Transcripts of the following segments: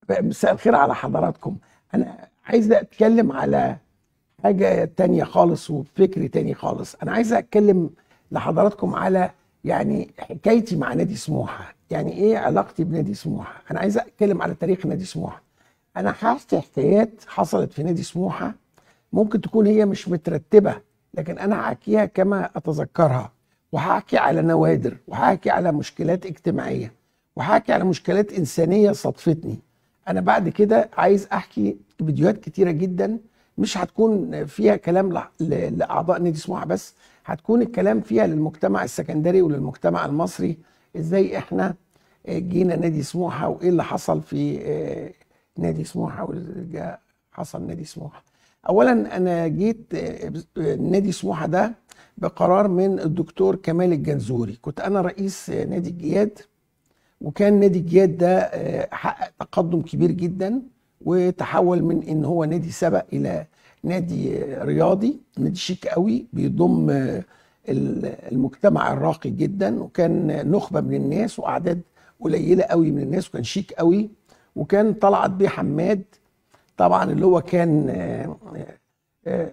مساء الخير على حضراتكم انا عايز اتكلم على حاجه تانية خالص وفكر تاني خالص انا عايز اتكلم لحضراتكم على يعني حكايتي مع نادي سموحه يعني ايه علاقتي بنادي سموحه انا عايز اتكلم على تاريخ نادي سموحه انا حكيت حكايات حصلت في نادي سموحه ممكن تكون هي مش مترتبه لكن انا هحكيها كما اتذكرها وهحكي على نوادر وهحكي على مشكلات اجتماعيه وهحكي على مشكلات انسانيه صادفتني انا بعد كده عايز احكي فيديوهات كتيره جدا مش هتكون فيها كلام ل- ل- لاعضاء نادي سموحه بس هتكون الكلام فيها للمجتمع السكندري وللمجتمع المصري ازاي احنا آه، جينا نادي سموحه وايه اللي حصل في آه، نادي سموحه واللي جا- حصل نادي سموحه اولا انا جيت آه، آه، نادي سموحه ده بقرار من الدكتور كمال الجنزوري كنت انا رئيس آه، نادي الجياد وكان نادي الجياد ده آه، حقق تقدم كبير جدا وتحول من ان هو نادي سبق الى نادي آه، رياضي نادي شيك قوي بيضم آه، ال- المجتمع الراقي جدا وكان نخبه من الناس واعداد قليله قوي من الناس وكان شيك قوي وكان طلعت بيه حماد طبعا اللي هو كان آه، آه،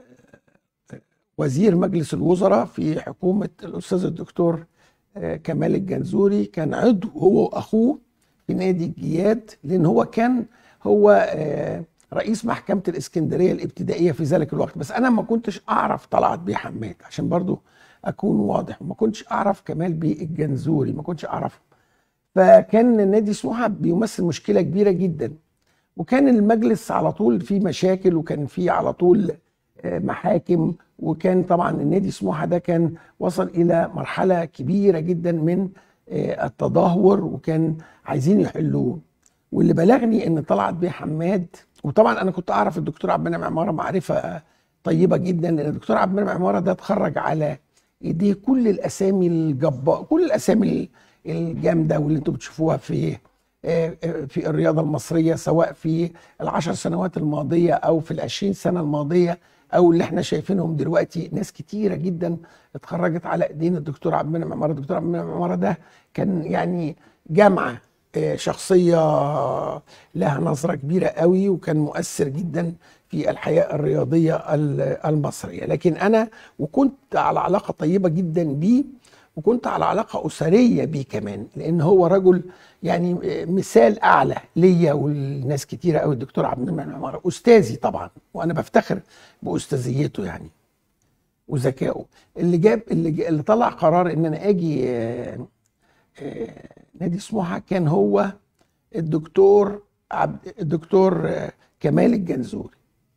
وزير مجلس الوزراء في حكومة الأستاذ الدكتور آه، كمال الجنزوري كان عضو هو وأخوه في نادي الجياد لأن هو كان هو آه، رئيس محكمة الإسكندرية الابتدائية في ذلك الوقت بس أنا ما كنتش أعرف طلعت بيه حماد عشان برضو أكون واضح وما كنتش أعرف كمال بيه الجنزوري ما كنتش أعرفه فكان نادي سموحة بيمثل مشكلة كبيرة جدا وكان المجلس على طول فيه مشاكل وكان فيه على طول آه، محاكم وكان طبعا النادي سموحه ده كان وصل الى مرحله كبيره جدا من آه، التدهور وكان عايزين يحلوه واللي بلغني ان طلعت بيه حماد وطبعا انا كنت اعرف الدكتور عبد المنعم عماره معرفه طيبه جدا لان الدكتور عبد المنعم عماره ده اتخرج على ايديه كل الاسامي الجبار كل الاسامي الجامده واللي انتم بتشوفوها في آه، آه، في الرياضه المصريه سواء في العشر سنوات الماضيه او في العشرين سنه الماضيه او اللي احنا شايفينهم دلوقتي ناس كتيره جدا اتخرجت على ايدين الدكتور عبد المنعم عماره الدكتور عبد المنعم عماره ده كان يعني جامعه آه، شخصيه لها نظره كبيره قوي وكان مؤثر جدا في الحياه الرياضيه ال- المصريه لكن انا وكنت على علاقه طيبه جدا بيه وكنت على علاقه اسريه بيه كمان لان هو رجل يعني مثال اعلى ليا ولناس كتيره قوي الدكتور عبد المنعم عماره استاذي طبعا وانا بفتخر باستاذيته يعني وذكائه اللي جاب اللي, ج- اللي طلع قرار ان انا اجي آه، آه، نادي سموحه كان هو الدكتور عبد الدكتور آه، كمال الجنزوري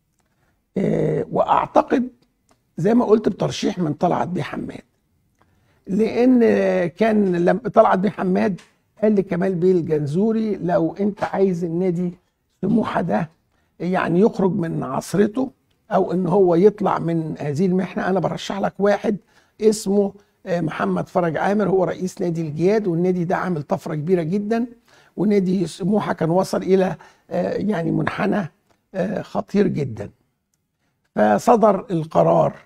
آه، واعتقد زي ما قلت بترشيح من طلعت بيه حماد لان كان لما طلعت بيه حماد قال لكمال بيه الجنزوري لو انت عايز النادي سموحه ده يعني يخرج من عصرته او ان هو يطلع من هذه المحنه انا برشح لك واحد اسمه آه، محمد فرج عامر هو رئيس نادي الجياد والنادي ده عامل طفره كبيره جدا ونادي سموحه كان وصل الى آه، يعني منحنى آه، خطير جدا فصدر القرار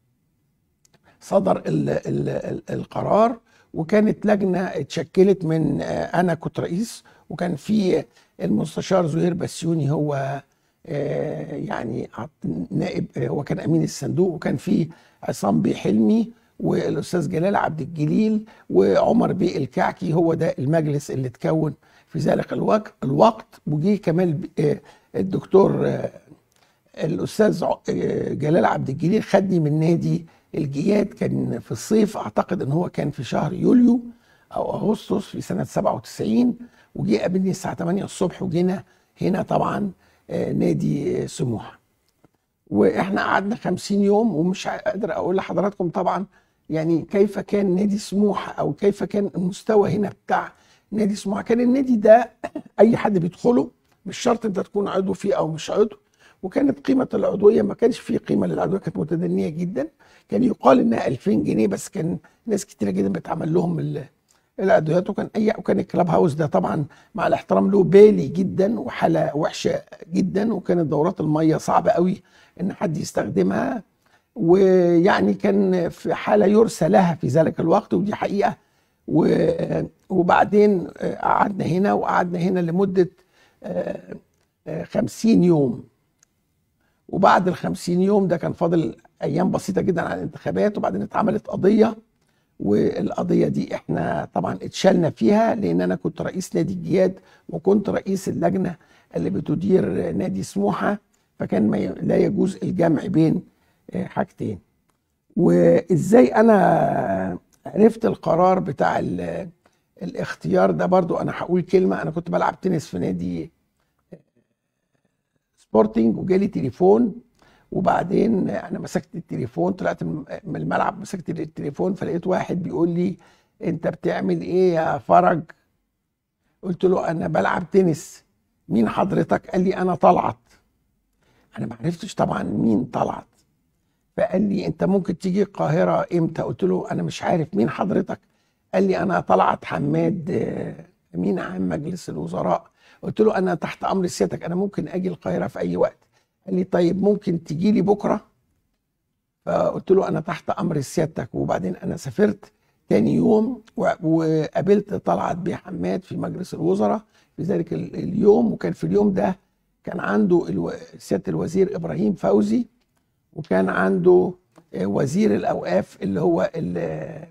صدر ال ال ال القرار وكانت لجنه اتشكلت من آه، انا كنت رئيس وكان في المستشار زهير بسيوني هو آه، يعني عط- نائب آه، هو كان امين الصندوق وكان في عصام بيه حلمي والاستاذ جلال عبد الجليل وعمر بيه الكعكي هو ده المجلس اللي اتكون في ذلك الوقت الوقت وجي كمال ب- آه، الدكتور آه، الاستاذ ع- آه، جلال عبد الجليل خدني من نادي الجياد كان في الصيف اعتقد ان هو كان في شهر يوليو او اغسطس في سنه 97 وجي قابلني الساعه 8 الصبح وجينا هنا طبعا آه، نادي آه، سموحه واحنا قعدنا 50 يوم ومش قادر اقول لحضراتكم طبعا يعني كيف كان نادي سموحه او كيف كان المستوى هنا بتاع نادي سموحه كان النادي ده اي حد بيدخله مش شرط انت تكون عضو فيه او مش عضو وكانت قيمه العضويه ما كانش فيه قيمه للعضويه كانت متدنيه جدا كان يقال انها 2000 جنيه بس كان ناس كتيره جدا بتعمل لهم ال- العضويات وكان اي وكان الكلاب هاوس ده طبعا مع الاحترام له بالي جدا وحاله وحشه جدا وكانت دورات الميه صعبه قوي ان حد يستخدمها ويعني كان في حاله يرثى لها في ذلك الوقت ودي حقيقه و- وبعدين قعدنا هنا وقعدنا هنا لمده آه، آه، خمسين يوم وبعد الخمسين يوم ده كان فاضل ايام بسيطه جدا على الانتخابات وبعدين اتعملت قضيه والقضيه دي احنا طبعا اتشالنا فيها لان انا كنت رئيس نادي الجياد وكنت رئيس اللجنه اللي بتدير نادي سموحه فكان ما لا يجوز الجمع بين آه، حاجتين وازاي انا عرفت القرار بتاع الاختيار ده برضو انا هقول كلمه انا كنت بلعب تنس في نادي سبورتنج وجالي تليفون وبعدين انا مسكت التليفون طلعت من الملعب مسكت التليفون فلقيت واحد بيقول لي انت بتعمل ايه يا فرج قلت له انا بلعب تنس مين حضرتك قال لي انا طلعت انا ما عرفتش طبعا مين طلعت فقال لي انت ممكن تيجي القاهره امتى قلت له انا مش عارف مين حضرتك قال لي انا طلعت حماد امين عام مجلس الوزراء قلت له انا تحت امر سيادتك انا ممكن اجي القاهره في اي وقت قال لي طيب ممكن تجي لي بكره فقلت له انا تحت امر سيادتك وبعدين انا سافرت تاني يوم وقابلت طلعت بيه حماد في مجلس الوزراء في ذلك اليوم وكان في اليوم ده كان عنده سياده الوزير ابراهيم فوزي وكان عنده وزير الاوقاف اللي هو اللي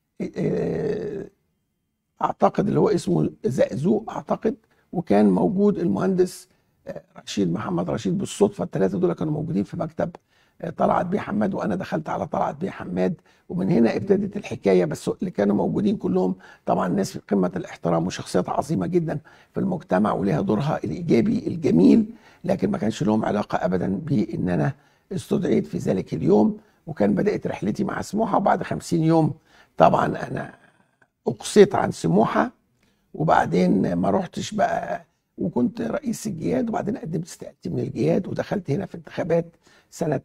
اعتقد اللي هو اسمه زقزوق اعتقد وكان موجود المهندس رشيد محمد رشيد بالصدفه الثلاثه دول كانوا موجودين في مكتب طلعت بيه حماد وانا دخلت على طلعت بيه حماد ومن هنا ابتدت الحكايه بس اللي كانوا موجودين كلهم طبعا ناس في قمه الاحترام وشخصيات عظيمه جدا في المجتمع ولها دورها الايجابي الجميل لكن ما كانش لهم علاقه ابدا بان انا استدعيت في ذلك اليوم وكان بدات رحلتي مع سموحه وبعد خمسين يوم طبعا انا اقصيت عن سموحه وبعدين ما رحتش بقى وكنت رئيس الجهاد وبعدين قدمت استقالتي من الجهاد ودخلت هنا في انتخابات سنه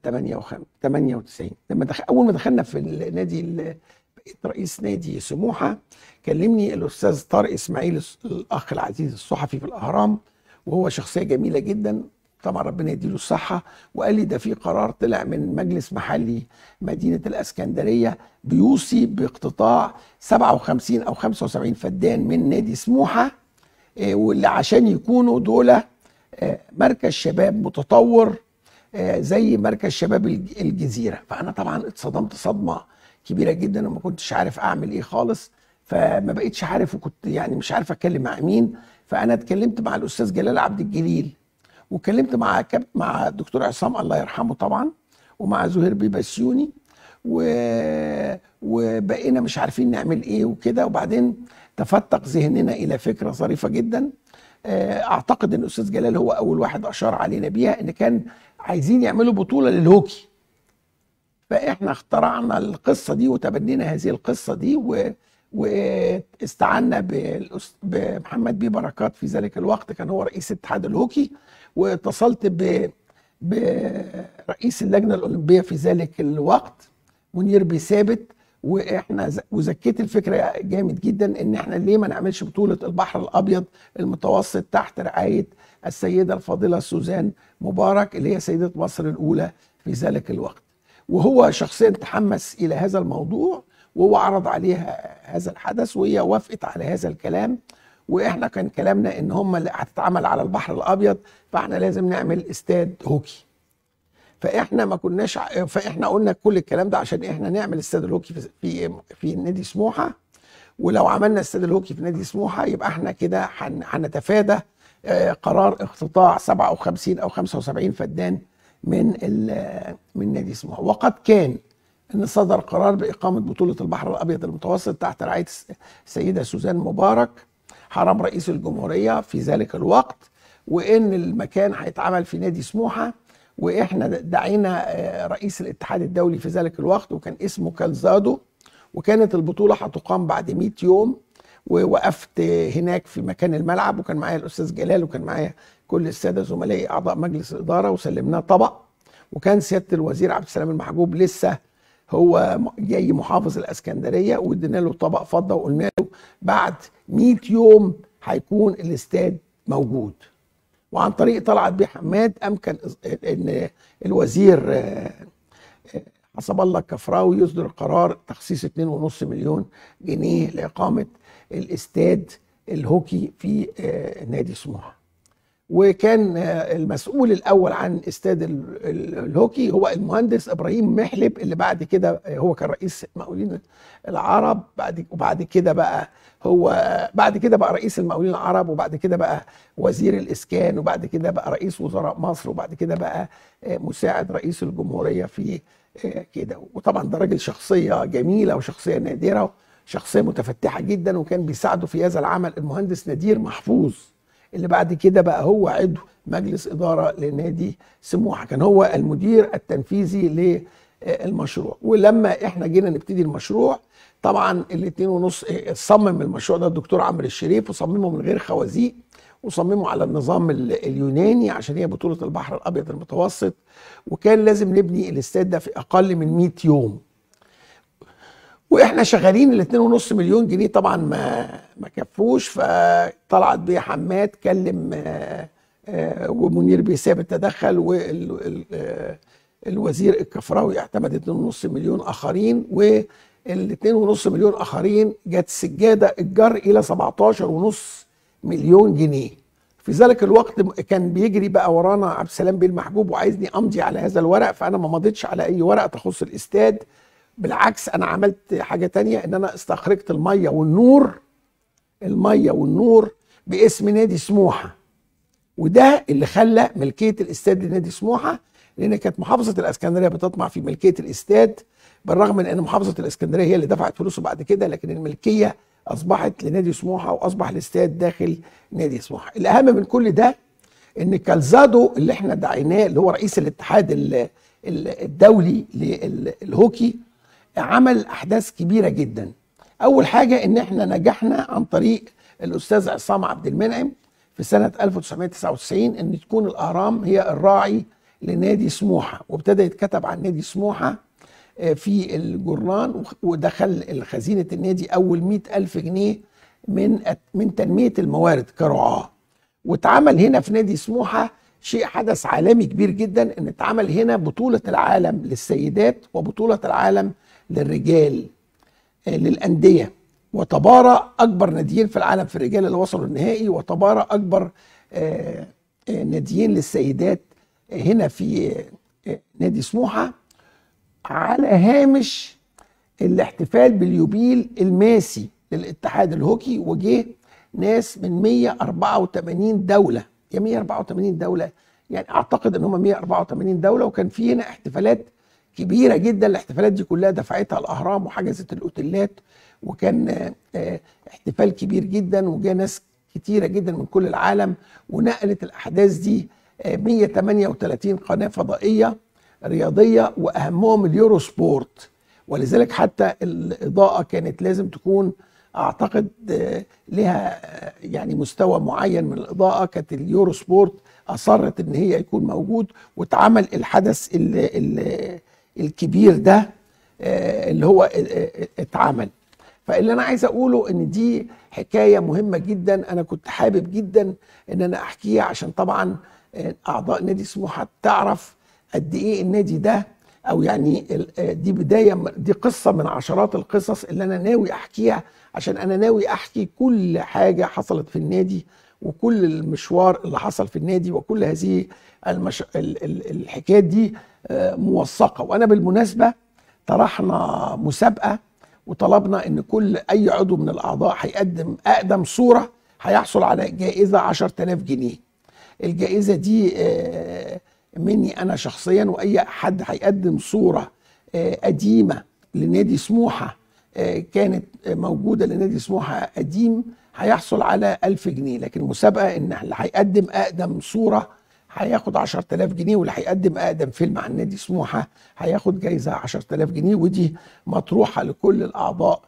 98 لما دخل اول ما دخلنا في النادي بقيت رئيس نادي سموحه كلمني الاستاذ طارق اسماعيل الاخ العزيز الصحفي في الاهرام وهو شخصيه جميله جدا طبعا ربنا يديله الصحة وقال لي ده في قرار طلع من مجلس محلي مدينة الأسكندرية بيوصي باقتطاع 57 أو 75 فدان من نادي سموحة آه، واللي عشان يكونوا دول آه، مركز شباب متطور آه، زي مركز شباب الجزيرة فأنا طبعا اتصدمت صدمة كبيرة جدا وما كنتش عارف أعمل إيه خالص فما بقيتش عارف وكنت يعني مش عارف أتكلم مع مين فأنا اتكلمت مع الأستاذ جلال عبد الجليل واتكلمت مع كاب مع الدكتور عصام الله يرحمه طبعا ومع زهير بيبسيوني و... وبقينا مش عارفين نعمل ايه وكده وبعدين تفتق ذهننا الى فكره ظريفه جدا آه، اعتقد ان الاستاذ جلال هو اول واحد اشار علينا بيها ان كان عايزين يعملوا بطوله للهوكي فاحنا اخترعنا القصه دي وتبنينا هذه القصه دي و... واستعنا بمحمد بيه بركات في ذلك الوقت كان هو رئيس اتحاد الهوكي واتصلت ب برئيس اللجنه الاولمبيه في ذلك الوقت منير بيه ثابت واحنا وزكيت الفكره جامد جدا ان احنا ليه ما نعملش بطوله البحر الابيض المتوسط تحت رعايه السيده الفاضله سوزان مبارك اللي هي سيده مصر الاولى في ذلك الوقت وهو شخصيا تحمس الى هذا الموضوع وهو عرض عليها هذا الحدث وهي وافقت على هذا الكلام واحنا كان كلامنا ان هم اللي هتتعمل على البحر الابيض فاحنا لازم نعمل استاد هوكي فاحنا ما كناش فاحنا قلنا كل الكلام ده عشان احنا نعمل استاد الهوكي في في, في نادي سموحه ولو عملنا استاد الهوكي في نادي سموحه يبقى احنا كده هنتفادى آه، قرار اقتطاع 57 او 75 فدان من من نادي سموحه وقد كان ان صدر قرار باقامه بطوله البحر الابيض المتوسط تحت رعايه السيده سوزان مبارك حرم رئيس الجمهوريه في ذلك الوقت وان المكان هيتعمل في نادي سموحه واحنا دعينا آه، رئيس الاتحاد الدولي في ذلك الوقت وكان اسمه كالزادو وكانت البطوله هتقام بعد 100 يوم ووقفت هناك في مكان الملعب وكان معايا الاستاذ جلال وكان معايا كل الساده زملائي اعضاء مجلس الاداره وسلمناه طبق وكان سياده الوزير عبد السلام المحجوب لسه هو جاي محافظ الاسكندريه وادينا له طبق فضه وقلنا له بعد 100 يوم هيكون الاستاد موجود وعن طريق طلعت بيه حماد امكن ان الوزير آه، آه، حسب الله الكفراوي يصدر قرار تخصيص 2.5 مليون جنيه لاقامه الاستاد الهوكي في آه، نادي سموحه وكان المسؤول الاول عن استاد الهوكي هو المهندس ابراهيم محلب اللي بعد كده هو كان رئيس المقاولين العرب بعد وبعد كده بقى هو بعد كده بقى رئيس المقاولين العرب وبعد كده بقى وزير الاسكان وبعد كده بقى رئيس وزراء مصر وبعد كده بقى مساعد رئيس الجمهوريه في كده وطبعا ده راجل شخصيه جميله وشخصيه نادره شخصيه متفتحه جدا وكان بيساعده في هذا العمل المهندس نادير محفوظ اللي بعد كده بقى هو عضو مجلس اداره لنادي سموحه كان هو المدير التنفيذي للمشروع ولما احنا جينا نبتدي المشروع طبعا الاثنين ونص صمم المشروع ده الدكتور عمرو الشريف وصممه من غير خوازيق وصممه على النظام اليوناني عشان هي بطوله البحر الابيض المتوسط وكان لازم نبني الاستاد ده في اقل من 100 يوم واحنا شغالين ال 2.5 مليون جنيه طبعا ما ما كفوش فطلعت بيه حماد كلم ومنير بيه ثابت تدخل والوزير الكفراوي اعتمد 2.5 مليون اخرين وال 2.5 مليون اخرين جت سجاده الجر الى 17.5 مليون جنيه في ذلك الوقت كان بيجري بقى ورانا عبد السلام بيه المحجوب وعايزني امضي على هذا الورق فانا ما مضيتش على اي ورق تخص الاستاد بالعكس انا عملت حاجه تانية ان انا استخرجت الميه والنور الميه والنور باسم نادي سموحه وده اللي خلى ملكيه الاستاد لنادي سموحه لان كانت محافظه الاسكندريه بتطمع في ملكيه الاستاد بالرغم من ان محافظه الاسكندريه هي اللي دفعت فلوسه بعد كده لكن الملكيه اصبحت لنادي سموحه واصبح الاستاد داخل نادي سموحه الاهم من كل ده ان كالزادو اللي احنا دعيناه اللي هو رئيس الاتحاد الدولي للهوكي عمل احداث كبيره جدا اول حاجه ان احنا نجحنا عن طريق الاستاذ عصام عبد المنعم في سنه 1999 ان تكون الاهرام هي الراعي لنادي سموحه وابتدى يتكتب عن نادي سموحه في الجرنان ودخل خزينه النادي اول مئة ألف جنيه من من تنميه الموارد كرعاه واتعمل هنا في نادي سموحه شيء حدث عالمي كبير جدا ان اتعمل هنا بطوله العالم للسيدات وبطوله العالم للرجال للانديه وتبارى اكبر ناديين في العالم في الرجال اللي وصلوا النهائي وتبارى اكبر ناديين للسيدات هنا في نادي سموحه على هامش الاحتفال باليوبيل الماسي للاتحاد الهوكي وجه ناس من 184 دوله يا 184 دوله يعني اعتقد ان هم 184 دوله وكان في هنا احتفالات كبيره جدا الاحتفالات دي كلها دفعتها الاهرام وحجزت الاوتيلات وكان احتفال كبير جدا وجاء ناس كتيره جدا من كل العالم ونقلت الاحداث دي 138 قناه فضائيه رياضيه واهمهم اليورو سبورت ولذلك حتى الاضاءه كانت لازم تكون اعتقد لها يعني مستوى معين من الاضاءه كانت اليورو سبورت اصرت ان هي يكون موجود واتعمل الحدث ال ال الكبير ده اللي هو اتعمل فاللي انا عايز اقوله ان دي حكايه مهمه جدا انا كنت حابب جدا ان انا احكيها عشان طبعا اعضاء نادي سموحه تعرف قد ايه النادي ده او يعني دي بدايه دي قصه من عشرات القصص اللي انا ناوي احكيها عشان انا ناوي احكي كل حاجه حصلت في النادي وكل المشوار اللي حصل في النادي وكل هذه المش... الحكايات دي موثقه وانا بالمناسبه طرحنا مسابقه وطلبنا ان كل اي عضو من الاعضاء هيقدم اقدم صوره هيحصل على جائزه 10000 جنيه الجائزه دي مني انا شخصيا واي حد هيقدم صوره قديمه لنادي سموحه كانت موجوده لنادي سموحه قديم هيحصل على 1000 جنيه لكن المسابقه ان اللي هيقدم اقدم صوره هياخد 10000 جنيه واللي هيقدم اقدم فيلم عن نادي سموحه هياخد جايزه 10000 جنيه ودي مطروحه لكل الاعضاء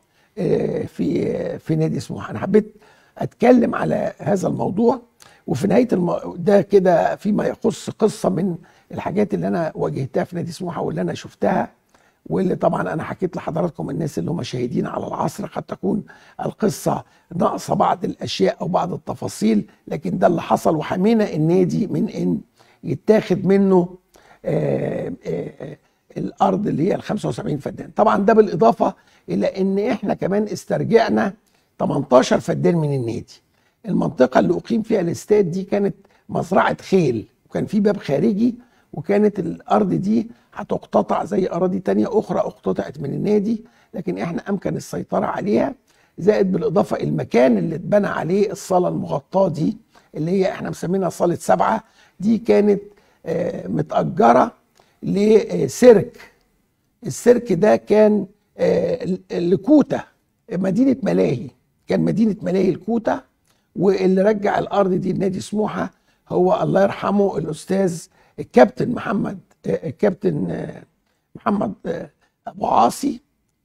في في نادي سموحه انا حبيت اتكلم على هذا الموضوع وفي نهايه الم... ده كده فيما يخص قصه من الحاجات اللي انا واجهتها في نادي سموحه واللي انا شفتها واللي طبعا انا حكيت لحضراتكم الناس اللي هم شاهدين على العصر قد تكون القصه ناقصه بعض الاشياء او بعض التفاصيل لكن ده اللي حصل وحمينا النادي من ان يتاخد منه آآ آآ الارض اللي هي ال 75 فدان طبعا ده بالاضافه الى ان احنا كمان استرجعنا 18 فدان من النادي المنطقه اللي اقيم فيها الاستاد دي كانت مزرعه خيل وكان في باب خارجي وكانت الارض دي هتقتطع زي اراضي تانية اخرى اقتطعت من النادي لكن احنا امكن السيطره عليها زائد بالاضافه المكان اللي اتبنى عليه الصاله المغطاه دي اللي هي احنا مسمينها صاله سبعه دي كانت آه، متاجره لسيرك السيرك ده كان آه، لكوتا مدينه ملاهي كان مدينه ملاهي الكوتا واللي رجع الارض دي لنادي سموحه هو الله يرحمه الاستاذ الكابتن محمد آه، الكابتن محمد ابو عاصي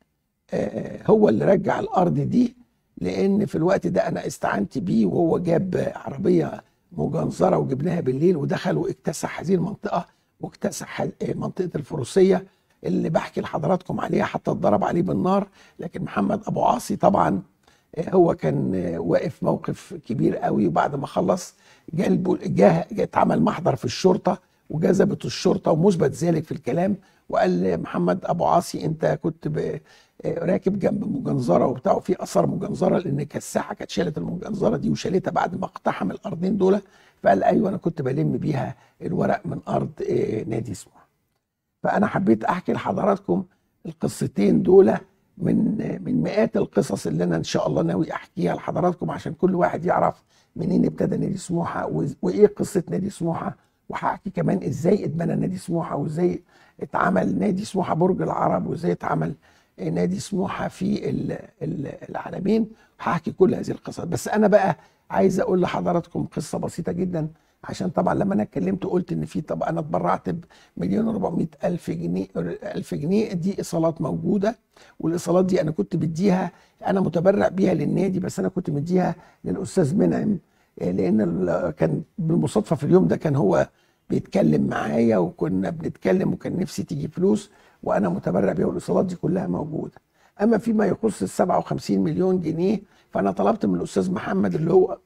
هو اللي رجع الارض دي لان في الوقت ده انا استعنت بيه وهو جاب عربيه مجنزره وجبناها بالليل ودخل واكتسح هذه المنطقه واكتسح منطقه الفروسيه اللي بحكي لحضراتكم عليها حتى اتضرب عليه بالنار لكن محمد ابو عاصي طبعا هو كان واقف موقف كبير قوي وبعد ما خلص جه جه اتعمل محضر في الشرطه وجذبت الشرطه ومثبت ذلك في الكلام وقال محمد ابو عاصي انت كنت راكب جنب مجنزره وبتاع وفي اثر مجنزره لان كالساحه كانت شالت المجنزره دي وشالتها بعد ما اقتحم الارضين دول فقال ايوه انا كنت بلم بيها الورق من ارض آه، نادي سموحه. فانا حبيت احكي لحضراتكم القصتين دول من من مئات القصص اللي انا ان شاء الله ناوي احكيها لحضراتكم عشان كل واحد يعرف منين ابتدى نادي سموحه وايه قصه نادي سموحه وهحكي كمان ازاي اتبنى نادي سموحه وازاي اتعمل نادي سموحه برج العرب وازاي اتعمل نادي سموحه في العالمين هحكي كل هذه القصص بس انا بقى عايز اقول لحضراتكم قصه بسيطه جدا عشان طبعا لما انا اتكلمت قلت ان في طب انا اتبرعت بمليون و الف جنيه الف جنيه دي ايصالات موجوده والايصالات دي انا كنت بديها انا متبرع بيها للنادي بس انا كنت مديها للاستاذ منعم لان كان بالمصادفه في اليوم ده كان هو بيتكلم معايا وكنا بنتكلم وكان نفسي تيجي فلوس وانا متبرع بيها والايصالات دي كلها موجوده اما فيما يخص ال 57 مليون جنيه فانا طلبت من الاستاذ محمد اللي هو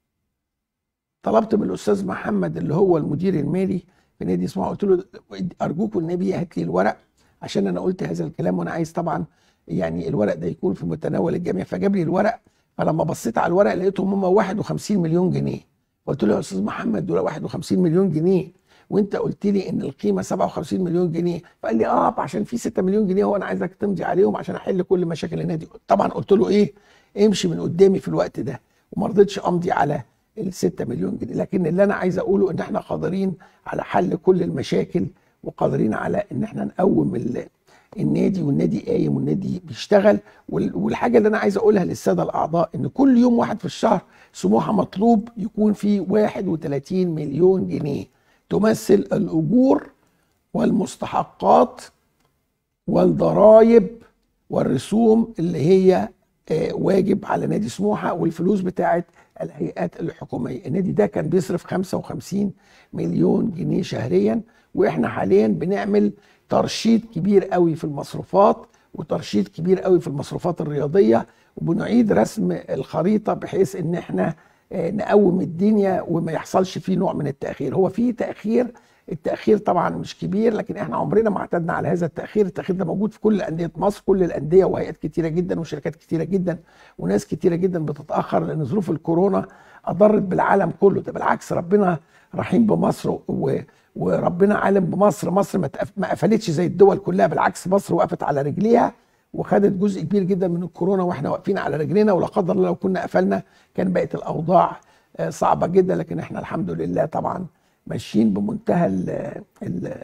طلبت من الاستاذ محمد اللي هو المدير المالي في نادي اسمه قلت له ارجوك والنبي هات لي الورق عشان انا قلت هذا الكلام وانا عايز طبعا يعني الورق ده يكون في متناول الجميع فجاب لي الورق فلما بصيت على الورق لقيتهم هم 51 مليون جنيه قلت له يا استاذ محمد دول 51 مليون جنيه وانت قلت لي ان القيمه 57 مليون جنيه فقال لي اه عشان في 6 مليون جنيه هو انا عايزك تمضي عليهم عشان احل كل مشاكل النادي طبعا قلت له ايه امشي من قدامي في الوقت ده وما رضيتش امضي على ال 6 مليون جنيه لكن اللي انا عايز اقوله ان احنا قادرين على حل كل المشاكل وقادرين على ان احنا نقوم النادي والنادي قايم والنادي بيشتغل والحاجه اللي انا عايز اقولها للساده الاعضاء ان كل يوم واحد في الشهر سموحه مطلوب يكون فيه 31 مليون جنيه تمثل الاجور والمستحقات والضرائب والرسوم اللي هي آه، واجب على نادي سموحه والفلوس بتاعت الهيئات الحكوميه النادي ده كان بيصرف 55 مليون جنيه شهريا واحنا حاليا بنعمل ترشيد كبير قوي في المصروفات وترشيد كبير قوي في المصروفات الرياضيه وبنعيد رسم الخريطه بحيث ان احنا آه، نقوم الدنيا وما يحصلش فيه نوع من التاخير هو في تاخير التاخير طبعا مش كبير لكن احنا عمرنا ما اعتدنا على هذا التاخير التاخير ده موجود في كل انديه مصر كل الانديه وهيئات كتيره جدا وشركات كتيره جدا وناس كتيره جدا بتتاخر لان ظروف الكورونا اضرت بالعالم كله ده بالعكس ربنا رحيم بمصر و وربنا عالم بمصر مصر ما قفلتش زي الدول كلها بالعكس مصر وقفت على رجليها وخدت جزء كبير جدا من الكورونا واحنا واقفين على رجلينا ولا قدر الله لو كنا قفلنا كان بقت الاوضاع آه، صعبه جدا لكن احنا الحمد لله طبعا ماشيين بمنتهى ال ال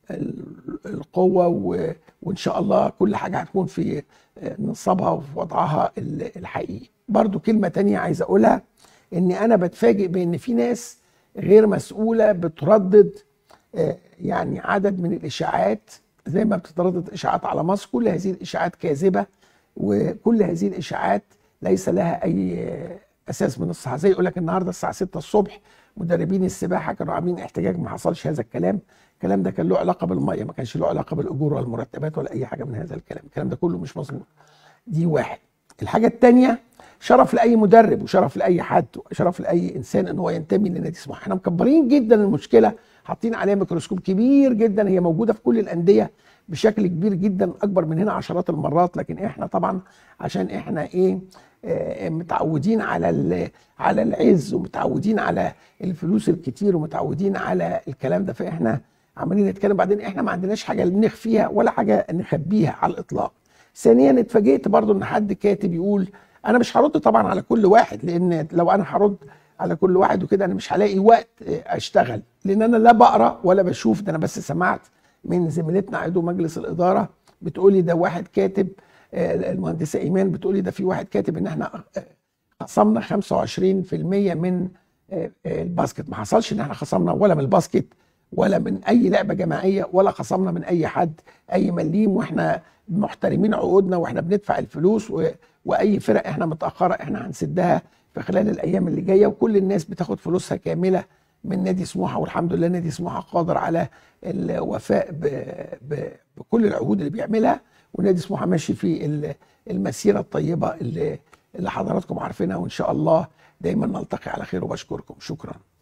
القوه وان شاء الله كل حاجه هتكون في آه، نصابها وفي وضعها الحقيقي. برضو كلمه تانية عايز اقولها ان انا بتفاجئ بان في ناس غير مسؤوله بتردد آه، يعني عدد من الاشاعات زي ما بتتردد اشاعات على مصر كل هذه الاشاعات كاذبه وكل هذه الاشاعات ليس لها اي اساس من الصحه زي يقول لك النهارده الساعه 6 الصبح مدربين السباحه كانوا عاملين احتجاج ما حصلش هذا الكلام الكلام ده كان له علاقه بالميه ما كانش له علاقه بالاجور ولا المرتبات ولا اي حاجه من هذا الكلام الكلام ده كله مش مظبوط دي واحد الحاجه الثانيه شرف لاي مدرب وشرف لاي حد وشرف لاي انسان ان هو ينتمي لنادي سموحه احنا مكبرين جدا المشكله حاطين عليها ميكروسكوب كبير جدا هي موجوده في كل الانديه بشكل كبير جدا اكبر من هنا عشرات المرات لكن احنا طبعا عشان احنا ايه آه، متعودين على ال- على العز ومتعودين على الفلوس الكتير ومتعودين على الكلام ده فاحنا عمالين نتكلم بعدين احنا ما عندناش حاجه نخفيها ولا حاجه نخبيها على الاطلاق. ثانيا اتفاجئت برضو ان حد كاتب يقول انا مش هرد طبعا على كل واحد لان لو انا هرد على كل واحد وكده انا مش هلاقي وقت آه، اشتغل لان انا لا بقرا ولا بشوف ده انا بس سمعت من زميلتنا عضو مجلس الاداره بتقولي ده واحد كاتب آه، المهندسه ايمان بتقولي ده في واحد كاتب ان احنا آه، خصمنا 25% من آه، آه، الباسكت ما حصلش ان احنا خصمنا ولا من الباسكت ولا من اي لعبه جماعيه ولا خصمنا من اي حد اي مليم واحنا محترمين عقودنا واحنا بندفع الفلوس و... واي فرق احنا متاخره احنا هنسدها في خلال الايام اللي جايه وكل الناس بتاخد فلوسها كامله من نادي سموحه والحمد لله نادي سموحه قادر على الوفاء ب... ب... بكل العهود اللي بيعملها ونادي سموحه ماشي في ال- المسيره الطيبه اللي اللي حضراتكم عارفينها وان شاء الله دايما نلتقي على خير وبشكركم شكرا